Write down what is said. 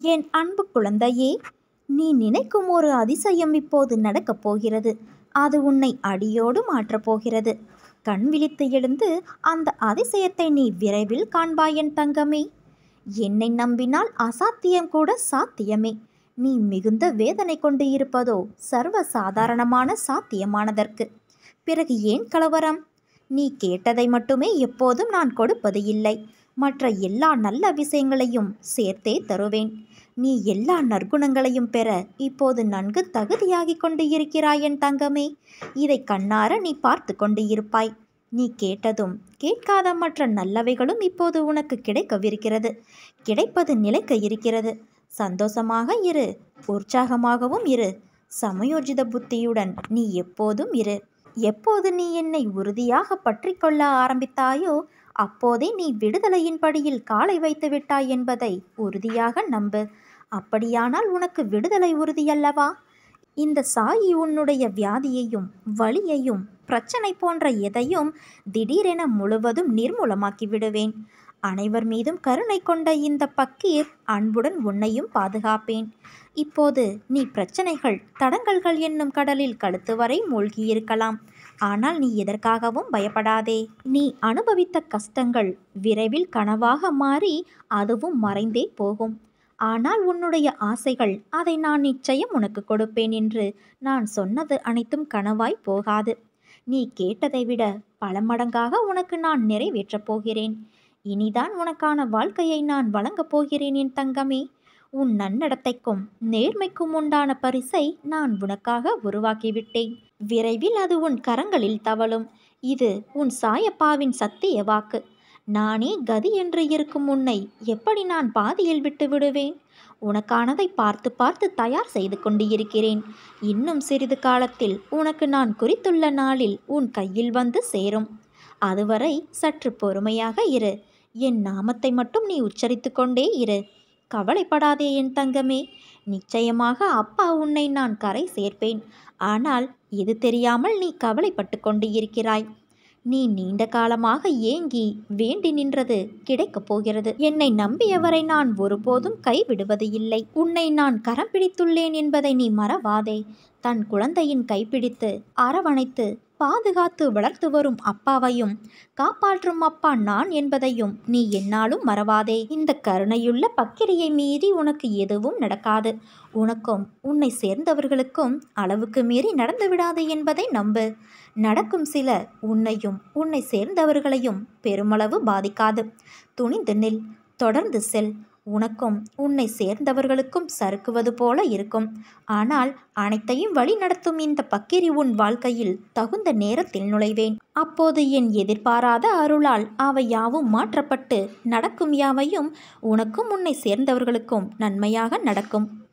என் அன்பு குழந்தையே நீ நினைக்கும் ஒரு அதிசயம் இப்போது நடக்கப் போகிறது அது உன்னை அடியோடு மாற்றப் போகிறது கண் விழித்து எழுந்து அந்த அதிசயத்தை நீ விரைவில் காண்பாய் என் தங்கமே என்னை நம்பினால் அசாத்தியம் கூட சாத்தியமே நீ மிகுந்த வேதனை கொண்டு இருப்பதோ சர்வ சாதாரணமான சாத்தியமானதற்கு பிறகு ஏன் கலவரம் நீ கேட்டதை மட்டுமே எப்போதும் நான் கொடுப்பது இல்லை மற்ற எல்லா நல்ல விஷயங்களையும் சேர்த்தே தருவேன் நீ எல்லா நற்குணங்களையும் பெற இப்போது நன்கு தகுதியாகிக் கொண்டு இருக்கிறாய் என் தங்கமே இதை கண்ணார நீ பார்த்து கொண்டு இருப்பாய் நீ கேட்டதும் கேட்காத மற்ற நல்லவைகளும் இப்போது உனக்கு கிடைக்கவிருக்கிறது கிடைப்பது நிலைக்க இருக்கிறது சந்தோஷமாக இரு உற்சாகமாகவும் இரு சமயோஜித புத்தியுடன் நீ எப்போதும் இரு எப்போது நீ என்னை உறுதியாக பற்றி கொள்ள ஆரம்பித்தாயோ அப்போதே நீ விடுதலையின் படியில் காலை வைத்து விட்டாய் என்பதை உறுதியாக நம்பு அப்படியானால் உனக்கு விடுதலை உறுதியல்லவா இந்த சாயி உன்னுடைய வியாதியையும் வலியையும் பிரச்சனை போன்ற எதையும் திடீரென முழுவதும் நிர்மூலமாக்கி விடுவேன் அனைவர் மீதும் கருணை கொண்ட இந்த பக்கீர் அன்புடன் உன்னையும் பாதுகாப்பேன் இப்போது நீ பிரச்சனைகள் தடங்கல்கள் என்னும் கடலில் கழுத்து வரை மூழ்கியிருக்கலாம் ஆனால் நீ எதற்காகவும் பயப்படாதே நீ அனுபவித்த கஷ்டங்கள் விரைவில் கனவாக மாறி அதுவும் மறைந்தே போகும் ஆனால் உன்னுடைய ஆசைகள் அதை நான் நிச்சயம் உனக்கு கொடுப்பேன் என்று நான் சொன்னது அனைத்தும் கனவாய் போகாது நீ கேட்டதை விட பல மடங்காக உனக்கு நான் நிறைவேற்றப் போகிறேன் இனிதான் உனக்கான வாழ்க்கையை நான் வழங்கப் போகிறேன் என் தங்கமே உன் நன்னடத்தைக்கும் நேர்மைக்கும் உண்டான பரிசை நான் உனக்காக உருவாக்கிவிட்டேன் விரைவில் அது உன் கரங்களில் தவழும் இது உன் சாயப்பாவின் சத்திய வாக்கு நானே கதி என்று இருக்கும் உன்னை எப்படி நான் பாதியில் விட்டு விடுவேன் உனக்கானதை பார்த்து பார்த்து தயார் செய்து கொண்டு இருக்கிறேன் இன்னும் சிறிது காலத்தில் உனக்கு நான் குறித்துள்ள நாளில் உன் கையில் வந்து சேரும் அதுவரை சற்று பொறுமையாக இரு என் நாமத்தை மட்டும் நீ உச்சரித்து கொண்டே இரு கவலைப்படாதே என் தங்கமே நிச்சயமாக அப்பா உன்னை நான் கரை சேர்ப்பேன் ஆனால் இது தெரியாமல் நீ கவலைப்பட்டு கொண்டு இருக்கிறாய் நீ நீண்ட காலமாக ஏங்கி வேண்டி நின்றது கிடைக்கப் போகிறது என்னை நம்பியவரை நான் ஒருபோதும் கைவிடுவது இல்லை உன்னை நான் கரம் பிடித்துள்ளேன் என்பதை நீ மறவாதே தன் குழந்தையின் கைப்பிடித்து அரவணைத்து பாதுகாத்து வளர்த்து வரும் அப்பாவையும் காப்பாற்றும் அப்பா நான் என்பதையும் நீ என்னாலும் மறவாதே இந்த கருணையுள்ள பக்கிரியை மீறி உனக்கு எதுவும் நடக்காது உனக்கும் உன்னை சேர்ந்தவர்களுக்கும் அளவுக்கு மீறி நடந்து விடாது என்பதை நம்பு நடக்கும் சில உன்னையும் உன்னை சேர்ந்தவர்களையும் பெருமளவு பாதிக்காது துணிந்து நில் தொடர்ந்து செல் உனக்கும் உன்னை சேர்ந்தவர்களுக்கும் சறுக்குவது போல இருக்கும் ஆனால் அனைத்தையும் வழி நடத்தும் இந்த பக்கிரி உன் வாழ்க்கையில் தகுந்த நேரத்தில் நுழைவேன் அப்போது என் எதிர்பாராத அருளால் அவை யாவும் மாற்றப்பட்டு நடக்கும் யாவையும் உனக்கும் உன்னை சேர்ந்தவர்களுக்கும் நன்மையாக நடக்கும்